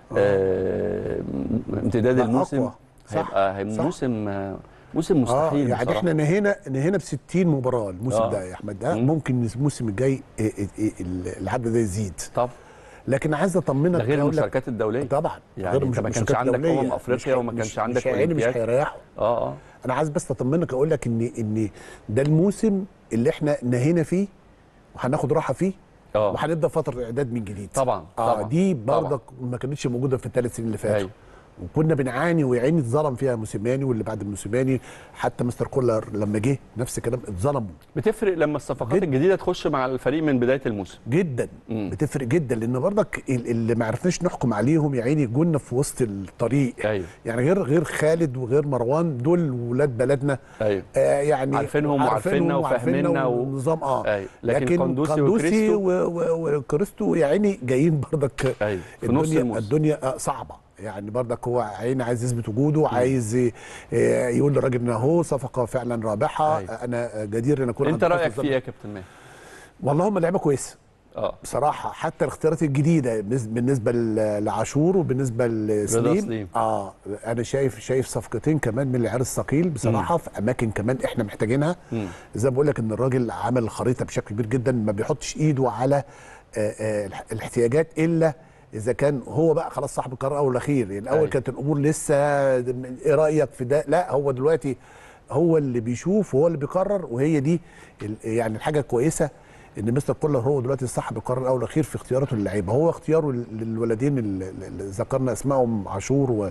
آه، م- امتداد لا، الموسم أقوى. صح، هيبقى هيبقى صح. موسم آه، موسم اه مستحيل يعني بصراحة. احنا نهينا نهينا ب 60 مباراه الموسم آه. ده يا احمد ده مم. ممكن الموسم الجاي إيه إيه إيه العدد ده يزيد طب لكن عايز اطمنك ده غير أقول لك- المشاركات الدوليه طبعا يعني غير أنت ما مش- كانش مشاركات عندك دولية. أمم مش أفريقيا هي- وما كانش مش- عندك مش هيعيني، مش أولمبياد. هيريحوا اه اه انا عايز بس اطمنك اقول لك ان ان ده الموسم اللي احنا نهينا فيه وهناخد راحه فيه اه وهنبدا فتره اعداد من جديد طبعا اه طبعا دي طبعاً. برضك ما كانتش موجوده في الثلاث سنين اللي فاتوا أيوة. وكنا بنعاني ويعيني اتظلم فيها موسيماني واللي بعد موسيماني حتى مستر كولر لما جه نفس الكلام اتظلموا بتفرق لما الصفقات جدا. الجديده تخش مع الفريق من بدايه الموسم جدا مم. بتفرق جدا لان برضك ال- اللي ما عرفناش نحكم عليهم يا عيني جولنا في وسط الطريق ايوه يعني غير غير خالد وغير مروان دول ولاد بلدنا ايوه آه يعني عارفينهم وعارفيننا وفاهميننا و- ونظام اه ايوه لكن, لكن قندوسي قندوسي وكريستو و- و- وكريستو يا عيني جايين برضك ايوه في نص الدنيا الموسم الدنيا آه، صعبه يعني برضك هو عيني عايز يثبت وجوده عايز ي- آه، يقول للراجل ان اهو صفقه فعلا رابحه أيوة. انا جدير ان اكون انت عند رايك حسن في ايه الظن. يا كابتن ماهر؟ والله هم لعيبه كويسه اه بصراحه حتى الاختيارات الجديده بس- بالنسبه ل- لعاشور وبالنسبه لسليم سليم. اه انا شايف شايف صفقتين كمان من العيار الثقيل بصراحه في اماكن كمان احنا محتاجينها مم. زي ما بقول لك ان الراجل عمل الخريطه بشكل كبير جدا ما بيحطش ايده على آه، آه، الح- الاحتياجات الا اذا كان هو بقى خلاص صاحب القرار الاول والاخير يعني الاول أيوة. كانت الامور لسه ايه رايك في ده لا هو دلوقتي هو اللي بيشوف وهو اللي بيقرر وهي دي ال- يعني الحاجه الكويسه ان مستر كولر هو دلوقتي صاحب القرار الاول والاخير في اختياراته للعيبه هو اختياره لل- للولدين اللي اللي ذكرنا اسمائهم عاشور و-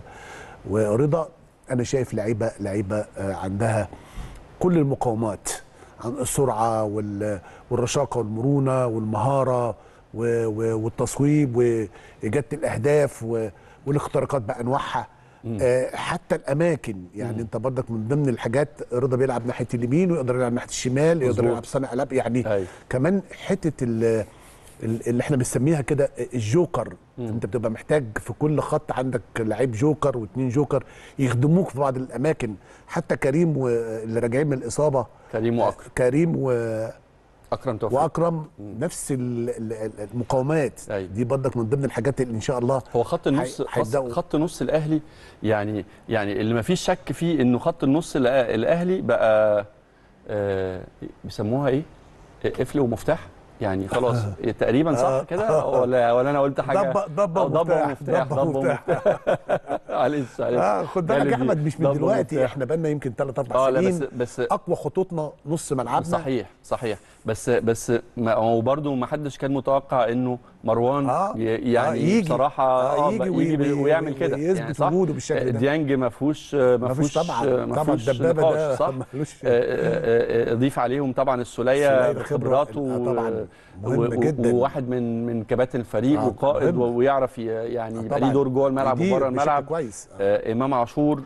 ورضا انا شايف لعيبه لعيبه آه، عندها كل المقومات عن السرعه وال- والرشاقه والمرونه والمهاره و- و- والتصويب واجاده الاهداف و- والاختراقات بانواعها آه، حتى الاماكن يعني انت برضك من ضمن الحاجات رضا بيلعب ناحيه اليمين ويقدر يلعب ناحيه الشمال يقدر مظبوط. يلعب صانع العاب يعني أيوة. كمان حته ال- ال- اللي احنا بنسميها كده الجوكر انت بتبقى محتاج في كل خط عندك لعيب جوكر واثنين جوكر يخدموك في بعض الاماكن حتى كريم و- اللي راجعين من الاصابه كريم واكرم كريم و... اكرم توفيق واكرم نفس ال- ال- المقاومات أيوة. دي برضك من ضمن الحاجات اللي ان شاء الله هو خط النص هي- خط, هيبدأوا. خط نص الاهلي يعني يعني اللي ما فيش شك فيه انه خط النص الأ- الاهلي بقى آه بيسموها ايه قفل ومفتاح يعني خلاص تقريبا صح كده ولا ولا انا قلت حاجه ضبة- ضبة أو ضبة ومفتاح، ومفتاح ضبة ضبة ومفتاح. ومفتاح معلش معلش اه خد بالك جالي يا دي. احمد مش من ضبة دلوقتي ومفتاح. احنا بقالنا يمكن 3 4 اه لا بس سنين بس اقوى خطوطنا نص ملعبنا صحيح صحيح بس بس ما هو برضه ما حدش كان متوقع انه مروان آه. ي- آه، يعني يجي. بصراحه آه، آه يجي يجي, وي- يجي وي- ويعمل كده ويثبت يعني صح وجوده بالشكل ده. ديانج ما فيهوش ما ما فيش فيهوش طبعا ما طبعا فيهوش الدبابه نقاش ده صح ملوش آه، آه، آه، ضيف عليهم طبعا السوليه السولية بخبراته آه، طبعا و- مهم و- جدا. وواحد من من كباتن الفريق آه، وقائد مهم. ويعرف ي- يعني يبقى طبعاً. ليه دور جوه الملعب يدير وبره بشكل الملعب كويس آه، امام عاشور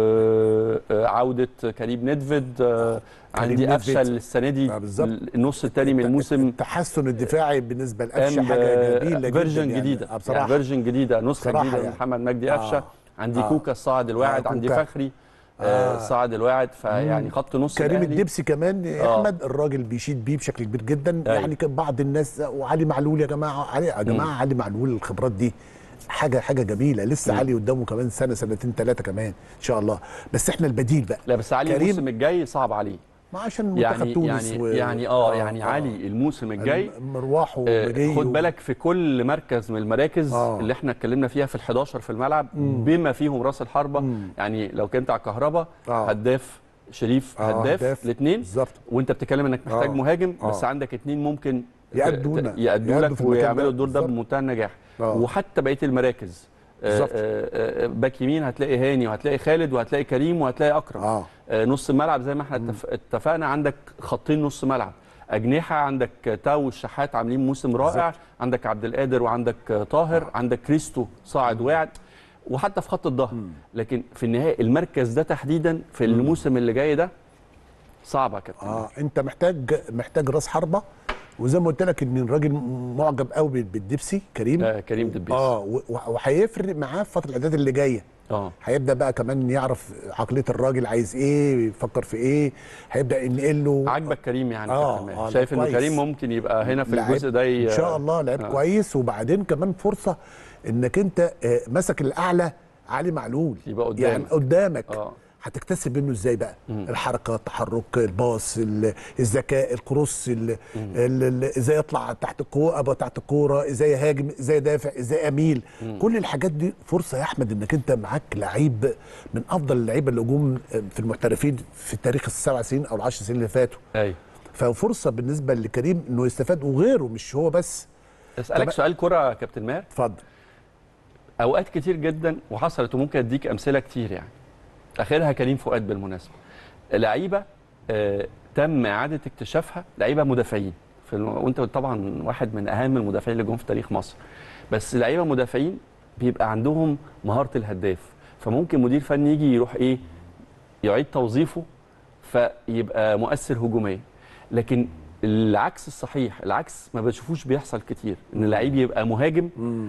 آه، آه، عوده كريم ندفد آه، كريم عندي ندفد. قفشه السنه دي آه، بالظبط. النص الثاني من الموسم التحسن الدفاعي بالنسبه لقفشه قام حاجه جميله جدا فيرجن يعني. جديده آه، يعني بصراحه فيرجن جديده نسخه بصراحة جديده من يعني. محمد مجدي آه. قفشه عندي آه. كوكا الصاعد الواعد آه، عندي كوكا. فخري آه. آه. صاعد الواعد فيعني خط نص كريم الأهلي الدبسي كمان يا آه. احمد الراجل بيشيد بيه بشكل كبير جدا أيوة. يعني كان بعض الناس وعلي معلول يا جماعه علي يا جماعه علي معلول الخبرات دي حاجه حاجه جميله لسه علي قدامه كمان سنه سنتين ثلاثه كمان ان شاء الله بس احنا البديل بقى لا بس علي كريم- الموسم الجاي صعب عليه ما عشان منتخب يعني تونس يعني و... يعني اه يعني علي الموسم الجاي مروحه آه، ومجيه خد بالك في كل مركز من المراكز آه. اللي احنا اتكلمنا فيها في ال11 في الملعب بما فيهم راس الحربه يعني لو كنت على الكهرباء آه. هداف شريف آه، هداف هداف. الاثنين بالظبط وانت بتتكلم انك محتاج آه. مهاجم آه. بس عندك اثنين ممكن يأدونا. يأدوا يأدوا لك في المكان ده. ويعملوا الدور ده بالظبط. بمنتهى النجاح آه. وحتى بقيه المراكز آه، بالظبط. آه، آه، باك يمين هتلاقي هاني وهتلاقي خالد وهتلاقي كريم وهتلاقي اكرم اه آه، نص الملعب زي ما احنا اتف- اتفقنا عندك خطين نص ملعب اجنحه عندك تاو والشحات عاملين موسم رائع عندك عبد القادر وعندك آه، طاهر عندك كريستو صاعد واعد وحتى في خط الظهر لكن في النهايه المركز ده تحديدا في الموسم اللي جاي ده صعبه يا كابتن اه انت محتاج محتاج راس حربه وزي ما قلت لك ان الراجل معجب قوي بالدبسي كريم آه، كريم دبيس اه و- وهيفرق معاه في فتره الاعداد اللي جايه اه هيبدا بقى كمان يعرف عقليه الراجل عايز ايه يفكر في ايه هيبدا ينقل له عاجبك كريم يعني آه، كابتن ماهر. آه، لا، شايف انه كويس. كريم ممكن يبقى هنا في لعيب- الجزء ده ي- ان شاء الله لعيب آه. كويس وبعدين كمان فرصه انك انت آه، مسك الاعلى علي معلول يبقى قدامك. يعني قدامك اه هتكتسب منه ازاي بقى الحركه التحرك الباص ال- الذكاء الكروس ال- ال- ال- ازاي يطلع تحت الكوره ابقى تحت الكوره ازاي يهاجم ازاي يدافع ازاي اميل كل الحاجات دي فرصه يا احمد انك انت معاك لعيب من افضل اللعيبه اللي جم في المحترفين في تاريخ السبع سنين او العشر سنين اللي فاتوا ايوه ففرصه بالنسبه لكريم انه يستفاد وغيره مش هو بس اسالك طب- سؤال كره يا كابتن ماهر اتفضل اوقات كتير جدا وحصلت وممكن اديك امثله كتير يعني اخرها كريم فؤاد بالمناسبه لعيبه آه تم اعاده اكتشافها لعيبه مدافعين في الم... وانت طبعا واحد من اهم المدافعين اللي جم في تاريخ مصر بس لعيبه مدافعين بيبقى عندهم مهاره الهداف فممكن مدير فني يجي يروح ايه يعيد توظيفه فيبقى مؤثر هجوميا لكن العكس الصحيح العكس ما بشوفوش بيحصل كتير ان اللعيب يبقى مهاجم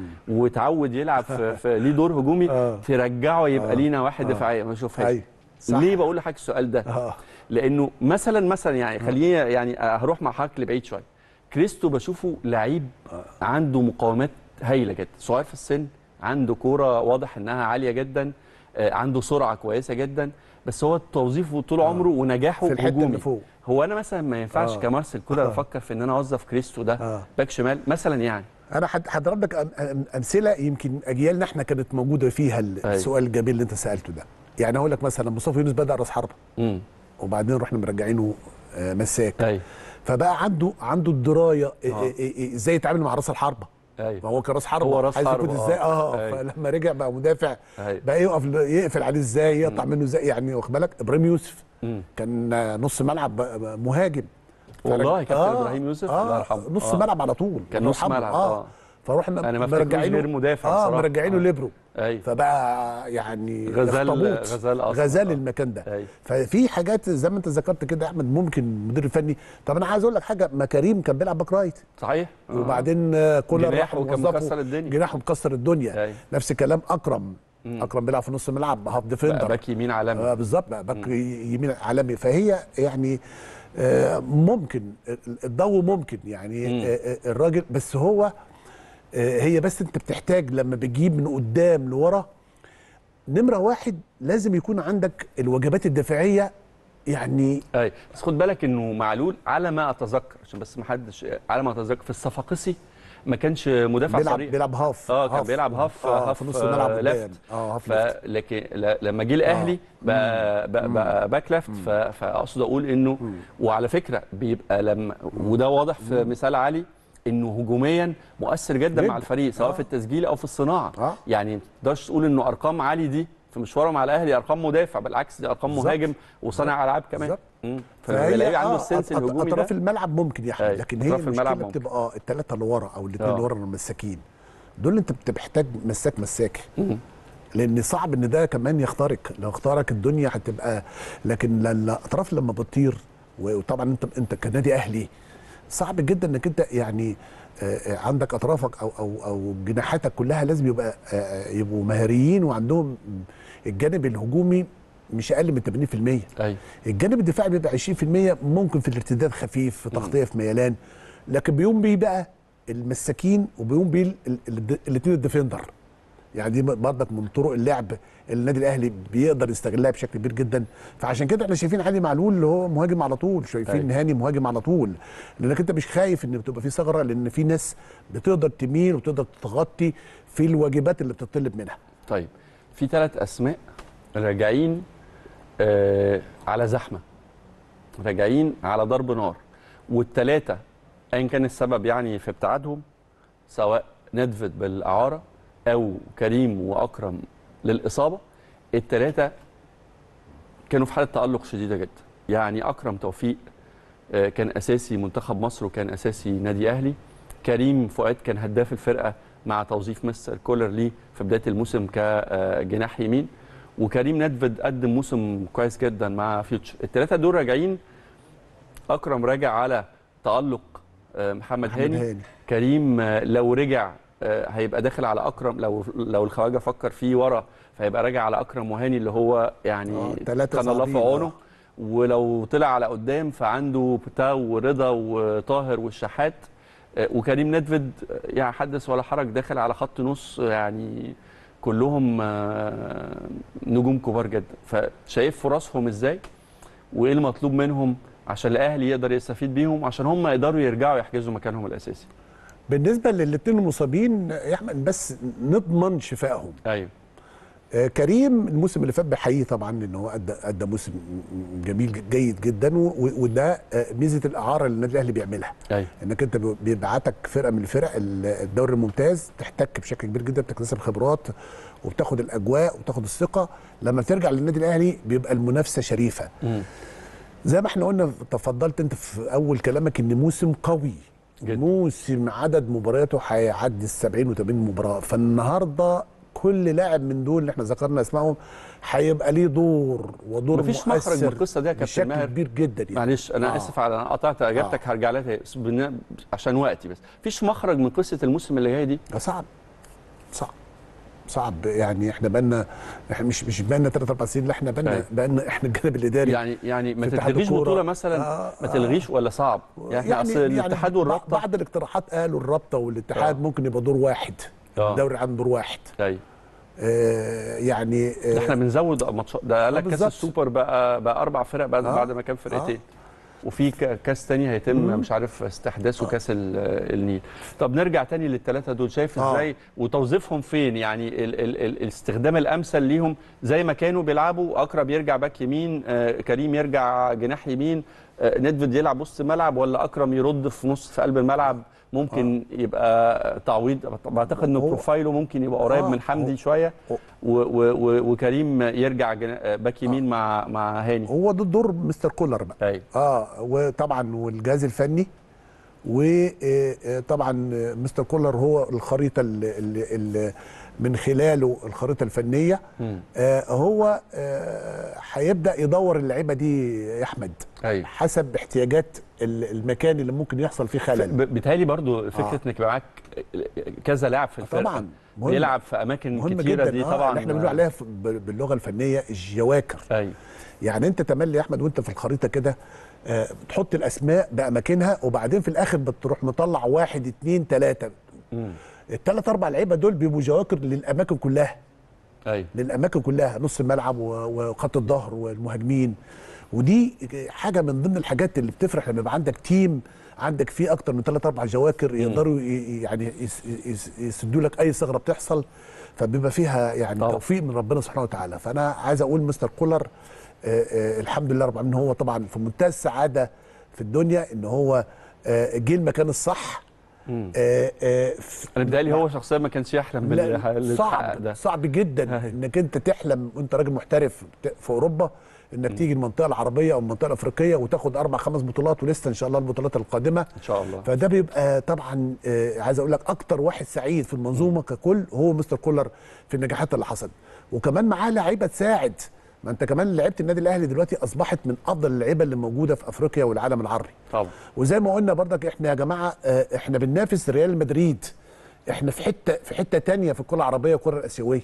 وتعود يلعب في, في ليه دور هجومي آه. ترجعه يبقى آه. لينا واحد آه. دفاعيه ما بشوفهاش أيوة. صح. ليه بقول لحضرتك السؤال ده اه لانه مثلا مثلا يعني خليني يعني هروح مع حضرتك لبعيد شويه كريستو بشوفه لعيب عنده مقاومات هايله جدا صغير في السن عنده كوره واضح انها عاليه جدا آه، عنده سرعه كويسه جدا بس هو توظيفه طول عمره ونجاحه في الحته هجومي اللي فوق هو انا مثلا ما ينفعش آه. كمارسيل كولر آه. افكر في ان انا اوظف كريستو ده آه. باك شمال مثلا يعني انا هد- هضرب لك أم- أم- امثله يمكن اجيالنا احنا كانت موجوده فيها ال- أيوة. السؤال الجميل اللي انت سالته ده يعني اقول لك مثلا مصطفى يونس بدا راس حربه امم وبعدين رحنا مرجعينه آه، مساك ايوه فبقى عنده عنده الدرايه إيه- آه. إيه- إيه- ازاي يتعامل مع راس الحربه ما ايوه هو كان راس حربه هو راس عايز يفوت حربة، ازاي آه. اه أيوة. فلما رجع بقى مدافع ايوه بقى يقف يقفل عليه ازاي يقطع منه ازاي يعني واخد بالك ابراهيم يوسف مم. كان آه، نص ملعب بقى- بقى مهاجم والله كابتن آه، ابراهيم يوسف آه الله يرحمه نص آه. ملعب على طول كان نص يرحمه. ملعب اه فروحنا انا ما افتكروش مرجعينه غير مدافع اه بصراحة. مرجعينه آه. ليبرو ايوه فبقى يعني غزال اخطبوط. غزال اصلا غزال آه. المكان ده ايوه ففي حاجات زي ما انت ذكرت كده يا احمد ممكن المدير الفني طب انا عايز اقول لك حاجه ما كريم كان بيلعب باك رايت صحيح آه. وبعدين آه، كولر راح جناحه كان موظفه مكسر الدنيا جناحه مكسر الدنيا ايوه نفس الكلام اكرم مم. اكرم بيلعب في نص الملعب هاف بقى ديفندر باك يمين عالمي آه بالظبط بقى باك يمين عالمي فهي يعني آه ممكن الضوء ممكن يعني مم. آه آه، الراجل بس هو آه هي بس انت بتحتاج لما بتجيب من قدام لورا نمره واحد لازم يكون عندك الوجبات الدفاعيه يعني اي بس خد بالك انه معلول على ما اتذكر عشان بس ما حدش على ما اتذكر في الصفاقسي ما كانش مدافع بيلعب صريح بيلعب هاف اه كان هاف. بيلعب هاف آه هاف في نص الملعب آه، قدام. ليفت اه هاف ليفت فلكن ل- لما جه الاهلي بقى, بقى, بقى باك ليفت ف- فاقصد اقول انه وعلى فكره بيبقى لما وده واضح في مثال علي انه هجوميا مؤثر جدا جداً. مع الفريق سواء آه. في التسجيل او في الصناعه آه. يعني ما تقدرش تقول انه ارقام علي دي في مشواره مع الاهلي ارقام مدافع بالعكس دي ارقام بالظبط. مهاجم وصانع العاب كمان بالظبط. مم. فهي فبيلاقي عنده آه، السنس أط- أط- الهجومي اطراف ده الملعب ممكن يا احمد أيوة، لكن هي أطراف المشكله الملعب ممكن. بتبقى الثلاثه اللي ورا او الاثنين آه. اللي ورا المساكين دول انت بت- محتاج مساك مساك مم. لان صعب ان ده كمان يخترق لو اخترق الدنيا هتبقى لكن ل- الاطراف لما بتطير وطبعا انت انت كنادي اهلي صعب جدا انك انت يعني آه، آه، عندك اطرافك او او او جناحاتك كلها لازم يبقى آه، آه، يبقوا مهاريين وعندهم الجانب الهجومي مش اقل من 80% ايوه الجانب الدفاعي بيبقى 20% ممكن في الارتداد خفيف في تغطيه في ميلان لكن بيقوم بيه بقى المساكين وبيقوم بيه الاثنين الديفندر يعني دي برضك من طرق اللعب اللي النادي الاهلي بيقدر يستغلها بشكل كبير جدا فعشان كده احنا شايفين علي معلول اللي هو مهاجم على طول شايفين أيوة. هاني مهاجم على طول لانك انت مش خايف ان بتبقى في ثغره لان في ناس بتقدر تميل وتقدر تغطي في الواجبات اللي بتطلب منها طيب في ثلاث اسماء راجعين آه على زحمه راجعين على ضرب نار والثلاثه ايا كان السبب يعني في ابتعادهم سواء ندفد بالاعاره او كريم واكرم للاصابه الثلاثه كانوا في حاله تالق شديده جدا يعني اكرم توفيق آه، كان اساسي منتخب مصر وكان اساسي نادي اهلي كريم فؤاد كان هداف الفرقه مع توظيف مستر كولر ليه في بدايه الموسم كجناح يمين وكريم ندفد قدم موسم كويس جدا مع فيوتشر الثلاثه دول راجعين اكرم راجع على تالق آه، محمد, محمد هاني هاني. كريم آه، لو رجع آه، هيبقى داخل على اكرم لو لو الخواجه فكر فيه ورا فهيبقى راجع على اكرم وهاني اللي هو يعني آه، تلاتة كان الله في صعبين، عونه آه. ولو طلع على قدام فعنده بتاو ورضا وطاهر والشحات آه، وكريم ندفد آه، يعني حدث ولا حرج داخل على خط نص يعني كلهم آه، نجوم كبار جدا فشايف فرصهم ازاي وايه المطلوب منهم عشان الاهلي يقدر يستفيد بيهم عشان هم يقدروا يرجعوا يحجزوا مكانهم الاساسي بالنسبه للاثنين المصابين يا احمد بس نضمن شفائهم ايوه آه، كريم الموسم اللي فات بحييه طبعا ان هو ادى ادى موسم جميل جيد جدا و- و- وده آه، ميزه الاعاره اللي النادي الاهلي بيعملها ايوه انك انت ب- بيبعتك فرقه من الفرق ال- الدوري الممتاز تحتك بشكل كبير جدا بتكتسب خبرات وبتاخد الاجواء وبتاخد الثقه لما بترجع للنادي الاهلي بيبقى المنافسه شريفه مم. زي ما احنا قلنا تفضلت انت في اول كلامك ان موسم قوي جدا. موسم عدد مبارياته هيعدي ال 70 و80 مباراه فالنهارده كل لاعب من دول اللي احنا ذكرنا اسمائهم هيبقى ليه دور ودور مفيش مؤثر مخرج من القصة دي يا كابتن بشكل ماهر. كبير جدا يعني معلش انا آه. آه. اسف على انا قطعت اجابتك هرجع لها تاني بس بن- عشان وقتي بس مفيش مخرج من قصه الموسم اللي جاي دي ده صعب صعب صعب يعني احنا بقالنا احنا مش مش بقالنا ثلاث اربع سنين لا احنا بقالنا أيوة. بقالنا احنا الجانب الاداري يعني يعني ما في اتحاد تلغيش الكورة. بطوله مثلا آه، ما تلغيش ولا صعب يعني, اصل الاتحاد بع- والرابطه بعض الاقتراحات قالوا الرابطه والاتحاد آه. ممكن يبقى دور واحد آه. الدوري عنده دور واحد ايوه آه يعني ده آه احنا بنزود ماتشات ده قال لك كاس بالظبط. السوبر بقى بقى اربع فرق بعد آه. بعد ما كان فرقتين وفي ك- كاس تاني هيتم مش عارف استحداثه كاس ال- النيل طب نرجع تاني للثلاثه دول شايف آه. ازاي وتوظيفهم فين يعني ال ال ال الاستخدام الامثل ليهم زي ما كانوا بيلعبوا اكرم يرجع باك يمين آه كريم يرجع جناح يمين آه ندفد يلعب وسط ملعب ولا اكرم يرد في نص في قلب الملعب ممكن يبقى تعويض بعتقد ان هو- بروفايله ممكن يبقى قريب آه، من حمدي هو- شويه هو- و و و وكريم يرجع جنا- باك يمين مع مع هاني هو ده دور مستر كولر بقى ايوه اه وطبعا والجهاز الفني وطبعا مستر كولر هو الخريطه اللي, اللي, اللي من خلاله الخريطه الفنيه مم. آه هو آه هيبدا يدور اللعيبه دي يا احمد ايوه حسب احتياجات ال- المكان اللي ممكن يحصل فيه خلل ب- بيتهيألي برضو فكره آه. انك يبقى معاك كذا لاعب في الفرقه طبعا مهم. بيلعب في اماكن مهم كتيره جدا دي آه طبعا اللي احنا بنقول عليها في- ب- باللغه الفنيه الجواكر ايوه يعني انت تملي يا احمد وانت في الخريطه كده آه، بتحط الاسماء باماكنها وبعدين في الاخر بتروح مطلع واحد اتنين تلاته مم. التلات اربع لعيبه دول بيبقوا جواكر للاماكن كلها ايوه للاماكن كلها نص الملعب و- وخط الظهر والمهاجمين ودي حاجه من ضمن الحاجات اللي بتفرح لما يبقى عندك تيم عندك فيه اكتر من ثلاث اربع جواكر يقدروا ي- يعني يس- يس- يسدوا لك اي ثغره بتحصل فبيبقى فيها يعني طبعا. توفيق من ربنا سبحانه وتعالى فانا عايز اقول مستر كولر آه، آه، الحمد لله رب العالمين هو طبعا في منتهى السعاده في الدنيا ان هو آه، جه المكان الصح آه، آه، ف- انا بدالي هو شخصيا ما كانش يحلم باللي لا اللي اتحقق صعب ده صعب جدا أيوة. انك انت تحلم وانت راجل محترف في اوروبا انك تيجي المنطقه العربيه او المنطقه الافريقيه وتاخد اربع خمس بطولات ولسه ان شاء الله البطولات القادمه ان شاء الله فده بيبقى طبعا آه، عايز اقول لك اكتر واحد سعيد في المنظومه ككل هو مستر كولر في النجاحات اللي حصلت وكمان معاه لعيبه تساعد ما انت كمان لعيبه النادي الاهلي دلوقتي اصبحت من افضل اللعيبه اللي موجوده في افريقيا والعالم العربي طبعا وزي ما قلنا برضك احنا يا جماعه آه، احنا بننافس ريال مدريد احنا في حته في حته تانية في الكره العربيه والكره الاسيويه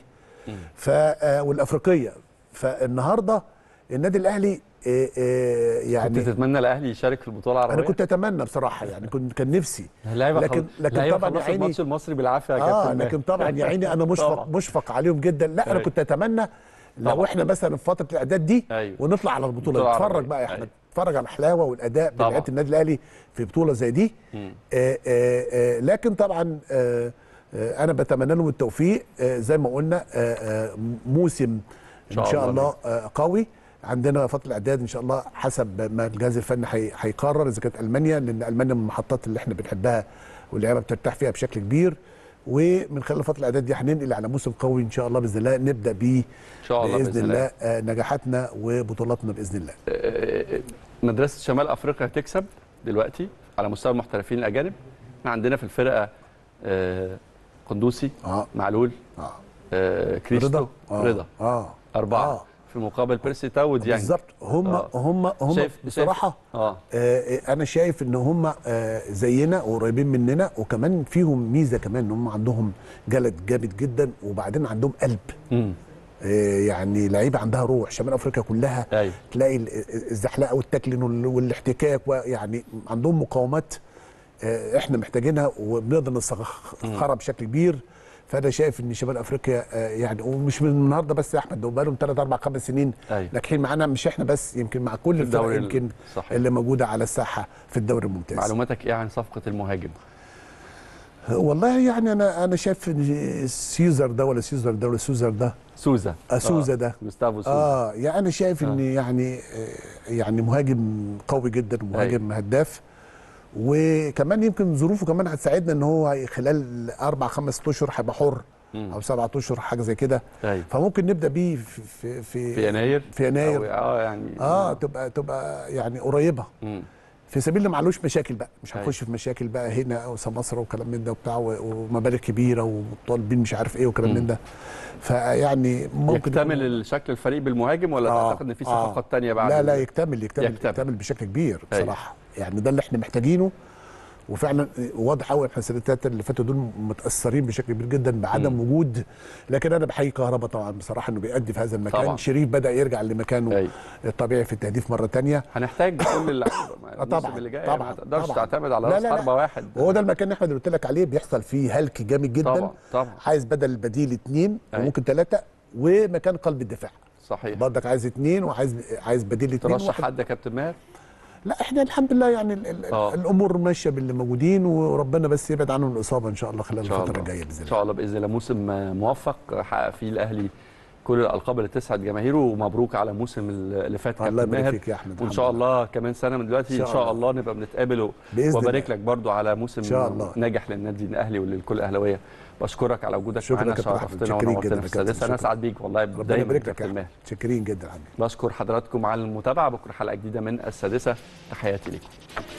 ف آه، والافريقيه فالنهارده النادي الاهلي آه، آه، كنت يعني تتمنى الاهلي يشارك في البطوله العربيه انا كنت اتمنى بصراحه يعني كنت كان نفسي اللعيبه لكن لكن طبعا يا عيني الماتش المصري بالعافيه يا اه كابتن ماهر. لكن طبعا يا عيني انا طبعاً. مشفق مشفق عليهم جدا لا انا أيوة. كنت اتمنى لو طبعاً. احنا مثلا في فتره الاعداد دي أيوة. ونطلع على البطوله بطولة نتفرج عربية. بقى يا احمد أيوة. نتفرج على الحلاوه والاداء طبعاً. بتاعت النادي الاهلي في بطوله زي دي آه آه آه لكن طبعا آه آه انا بتمنى لهم التوفيق آه زي ما قلنا آه آه موسم ان شاء شاء الله. الله آه قوي عندنا فتره الاعداد ان شاء الله حسب ما الجهاز الفني هي- هيقرر اذا كانت المانيا لان المانيا من المحطات اللي احنا بنحبها واللعيبه بترتاح فيها بشكل كبير ومن خلال فتره الاعداد دي هننقل على موسم قوي ان شاء الله باذن الله نبدا بيه ان شاء الله باذن الله آه، نجاحاتنا وبطولاتنا باذن الله آه، مدرسه شمال افريقيا هتكسب دلوقتي على مستوى المحترفين الاجانب احنا عندنا في الفرقه آه، قندوسي اه معلول اه آه، كريستو رضا آه. رضا اه اربعه آه. في مقابل بيرسي تاو وديانج بالظبط هم آه. هم هم شايف- بصراحه اه آه انا شايف ان هم آه زينا وقريبين مننا وكمان فيهم ميزه كمان ان هم عندهم جلد جامد جدا وبعدين عندهم قلب امم آه يعني لعيبه عندها روح شمال افريقيا كلها ايوه تلاقي ال- الزحلقه والتاكلين وال- والاحتكاك ويعني عندهم مقاومات آه، احنا محتاجينها وبنقدر نسخرها بشكل كبير فانا شايف ان شمال افريقيا آه، يعني ومش من النهارده بس يا احمد ده بقالهم 3 4 5 سنين أيوة. ناجحين معانا مش احنا بس يمكن مع كل في الفرق الدوري ال- يمكن صحيح. اللي موجوده على الساحه في الدوري الممتاز معلوماتك ايه عن صفقه المهاجم والله يعني انا انا شايف ان سيزر ده ولا سيزر ده ولا سوزر ده سوزا آه، سوزا ده. جوستافو سوزا اه يعني انا شايف ان يعني آه، يعني مهاجم قوي جدا ومهاجم هداف وكمان يمكن ظروفه كمان هتساعدنا ان هو خلال اربع خمس اشهر هيبقى حر مم. او سبعة اشهر حاجه زي كده ايوه فممكن نبدا بيه في في في, في يناير في يناير. أو- اه يعني اه تبقى تبقى يعني قريبه مم. في سبيل اللي معلوش مشاكل بقى مش أيوة. هنخش في مشاكل بقى هنا او مصر وكلام من ده وبتاع و- ومبالغ كبيره وطالبين مش عارف ايه وكلام مم. من ده فيعني ممكن يكتمل الشكل الفريق بالمهاجم ولا آه، تعتقد ان في آه. صفقات تانية بعد لا ال- لا يكتمل يكتمل يكتمل. يكتمل, يكتمل بشكل كبير أيوة. بصراحه يعني ده اللي احنا محتاجينه وفعلا واضح قوي احنا السنتين اللي فاتوا دول متاثرين بشكل كبير جدا بعدم مم. وجود لكن انا بحيي كهربا طبعا بصراحه انه بيأدي في هذا المكان طبعاً. شريف بدا يرجع لمكانه أيوة. الطبيعي في التهديف مره تانية هنحتاج كل اللعيبه آه، طبعاً، اللي جاي طبعاً، ما تقدرش طبعاً. تعتمد على لا، راس لا، لا. حربه واحد وهو ده المكان اللي احمد اللي قلت لك عليه بيحصل فيه هلك جامد جدا طبعا طبعا عايز بدل البديل اثنين أيوة. وممكن ثلاثه ومكان قلب الدفاع صحيح برضك عايز اثنين وعايز عايز بديل اثنين ترشح حد يا كابتن ماهر لا احنا الحمد لله يعني ال ال آه. الامور ماشيه باللي موجودين وربنا بس يبعد عنهم الاصابه ان شاء الله خلال ان شاء الفتره الله الجايه باذن ان الله شاء الله باذن الله موسم آه، موفق حقق فيه الاهلي كل الالقاب اللي تسعد جماهيره ومبروك على الموسم اللي فات الله كابتن يبارك ماهر فيك يا احمد وان الحمد شاء لله. الله كمان سنه من دلوقتي إن ان شاء شاء الله. الله نبقى بنتقابل بإذن وبارك الله. لك برضو على موسم إن شاء الله. ناجح للنادي الاهلي وللكل الاهلاويه بشكرك على وجودك شكرا معانا يا كابتن أحمد. شرفتنا شاكرين ونورتنا جدا في يا كابتن. السادسه انا شكرا. اسعد بيك والله ربنا دايما يبارك لك كابتن يا ماهر احمد شاكرين جدا يا حبيبي بشكر حضراتكم على المتابعه بكره حلقه جديده من السادسه تحياتي لكم